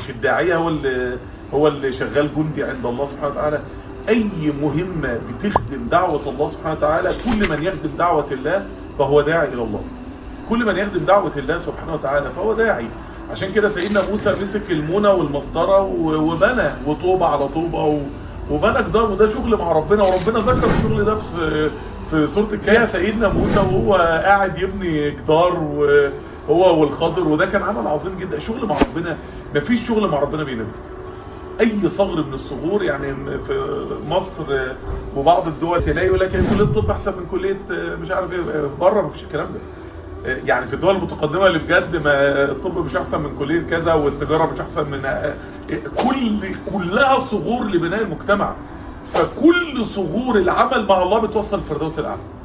مش الداعية هو اللي هو اللي شغال جندي عند الله سبحانه وتعالى اي مهمة بتخدم دعوة الله سبحانه وتعالى كل من يخدم دعوة الله فهو داعي الى الله كل من يخدم دعوة الله سبحانه وتعالى فهو داعي عشان كده سيدنا موسى مسك المونة والمسطرة وبنى وطوبة على طوبة و... وبنى جدار وده شغل مع ربنا وربنا ذكر الشغل ده في في سورة الكهف سيدنا موسى وهو قاعد يبني جدار وهو والخضر وده كان عمل عظيم جدا شغل مع ربنا مفيش شغل مع ربنا بينفذ اي صغر من الصغور يعني في مصر وبعض الدول تلاقي يقول لك كليه الطب احسن من كليه مش عارف ايه بره مفيش الكلام ده يعني في الدول المتقدمه اللي بجد ما الطب مش احسن من كليه كذا والتجاره مش احسن من كل كلها صغور لبناء المجتمع فكل صغور العمل مع الله بتوصل الفردوس الاعلى